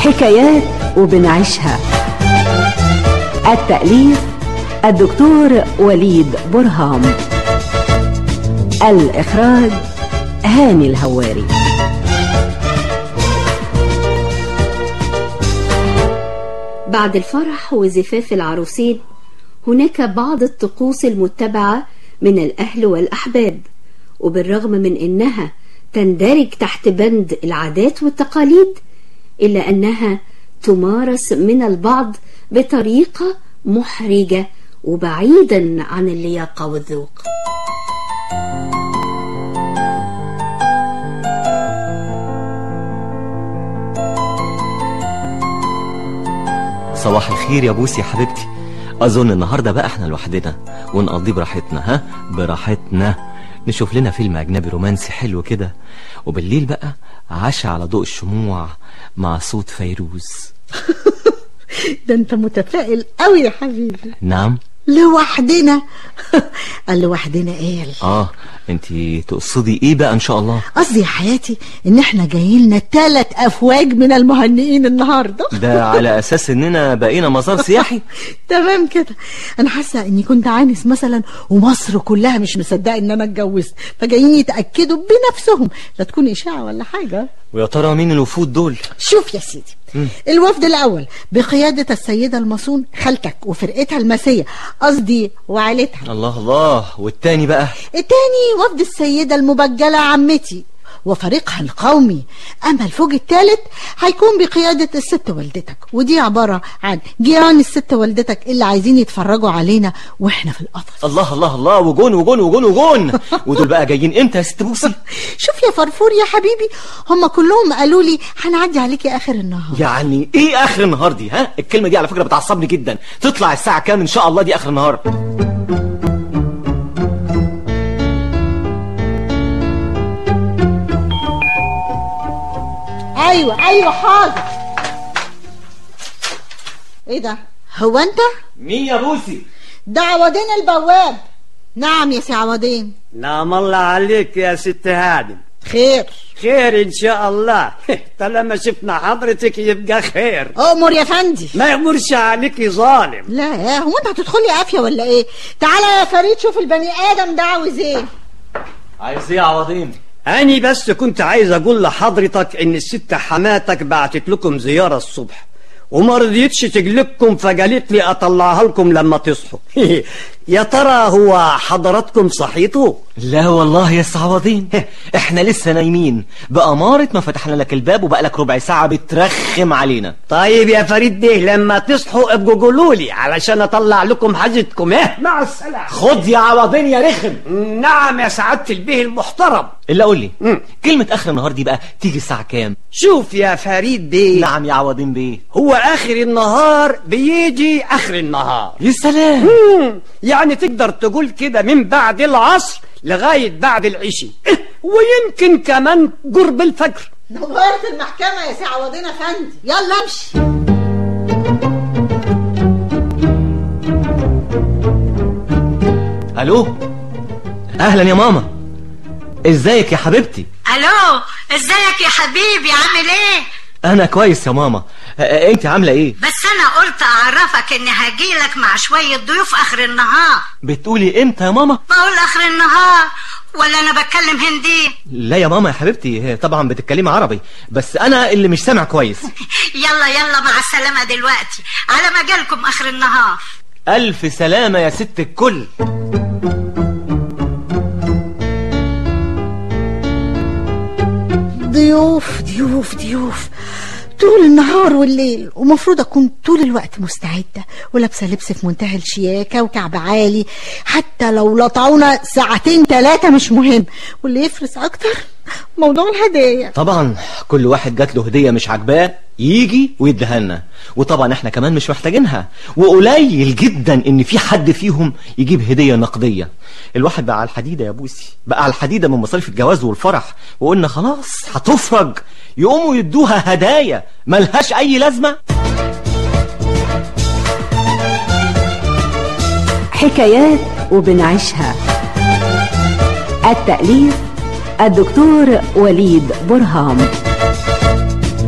حكايات وبنعيشها التأليف الدكتور وليد برهام الإخراج هاني الهواري بعد الفرح وزفاف العروسين هناك بعض الطقوس المتبعة من الأهل والأحباب وبالرغم من أنها تندرج تحت بند العادات والتقاليد إلا أنها تمارس من البعض بطريقة محرجة وبعيدا عن اللياقة والذوق صباح الخير يا بوسي يا حبيبتي اظن النهارده بقى احنا لوحدنا ونقضيه براحتنا ها براحتنا نشوف لنا فيلم اجنبي رومانسي حلو كده وبالليل بقى عشاء على ضوء الشموع مع صوت فيروز ده انت متفائل قوي يا حبيبي نعم لوحدنا قال لوحدنا قال اه انتي تقصدي ايه بقى ان شاء الله قصدي يا حياتي ان احنا جاي لنا ثلاث افواج من المهنئين النهارده ده على اساس اننا بقينا مزار سياحي تمام كده انا حاسه اني كنت عانس مثلا ومصر كلها مش مصدقه ان انا اتجوزت فجايين يتاكدوا بنفسهم لا تكون اشاعه ولا حاجه ويا ترى مين الوفود دول شوف يا سيدي الوفد الأول بقيادة السيدة المصون خالتك وفرقتها المسية قصدي وعيلتها الله الله والتاني بقى التاني وفد السيدة المبجلة عمتي وفريقها القومي أما الفوج الثالث هيكون بقيادة الست والدتك ودي عبارة عن جيران الست والدتك اللي عايزين يتفرجوا علينا وإحنا في القفص الله الله الله وجون وجون وجون وجون ودول بقى جايين امتى يا ست بوسي شوف يا فرفور يا حبيبي هم كلهم قالوا لي هنعدي عليكي آخر النهار يعني ايه اخر النهار دي ها الكلمه دي على فكره بتعصبني جدا تطلع الساعه كام ان شاء الله دي اخر النهار أيوة أيوة حاضر إيه ده هو أنت مين يا بوسي ده عوضين البواب نعم يا سي عوضين نعم الله عليك يا ست هادم خير خير ان شاء الله طالما شفنا حضرتك يبقى خير أؤمر يا فندي ما يغمرش عليك ظالم لا هو انت هتدخلي قافيه ولا ايه تعالى يا فريد شوف البني ادم ده عاوز ايه عايز ايه يا عوضين أنا بس كنت عايز أقول لحضرتك إن الست حماتك بعتت لكم زيارة الصبح وما رضيتش تجلبكم فقالت لي أطلعها لكم لما تصحوا يا ترى هو حضراتكم صحيتوا؟ لا والله يا عوضين احنا لسه نايمين بأمارة ما فتحنا لك الباب وبقالك ربع ساعة بترخم علينا طيب يا فريد بيه لما تصحوا ابقوا قولوا لي علشان أطلع لكم حاجتكم إيه مع السلامة خد يا عوضين يا رخم نعم يا سعادة البيه المحترم اللي قول لي مم. كلمة آخر النهار دي بقى تيجي الساعة كام شوف يا فريد بيه نعم يا عوضين بيه هو آخر النهار بيجي آخر النهار يا سلام مم. يعني تقدر تقول كده من بعد العصر لغاية بعد العشاء إيه، ويمكن كمان قرب الفجر نورت المحكمه يا سي عوضين افندي يلا امشي الو اهلا يا ماما ازيك يا حبيبتي الو ازيك يا حبيبي عامل ايه انا كويس يا ماما أ- انت عامله ايه بس انا قلت اعرفك اني هجيلك مع شوية ضيوف اخر النهار بتقولي امتى يا ماما بقول اخر النهار ولا انا بتكلم هندي لا يا ماما يا حبيبتي هي طبعا بتتكلمي عربي بس انا اللي مش سامع كويس يلا يلا مع السلامة دلوقتي على ما جالكم اخر النهار الف سلامه يا ست الكل ضيوف ضيوف ضيوف طول النهار والليل ومفروض اكون طول الوقت مستعده ولابسه لبس في منتهى الشياكه وكعب عالي حتى لو لطعونا ساعتين ثلاثه مش مهم واللي يفرس اكتر موضوع الهدايا طبعا كل واحد جات له هديه مش عاجباه يجي ويديها لنا وطبعا احنا كمان مش محتاجينها وقليل جدا ان في حد فيهم يجيب هديه نقديه الواحد بقى على الحديده يا بوسي بقى على الحديده من مصاريف الجواز والفرح وقلنا خلاص هتفرج يقوموا يدوها هدايا ملهاش اي لازمه حكايات وبنعيشها التأليف الدكتور وليد برهام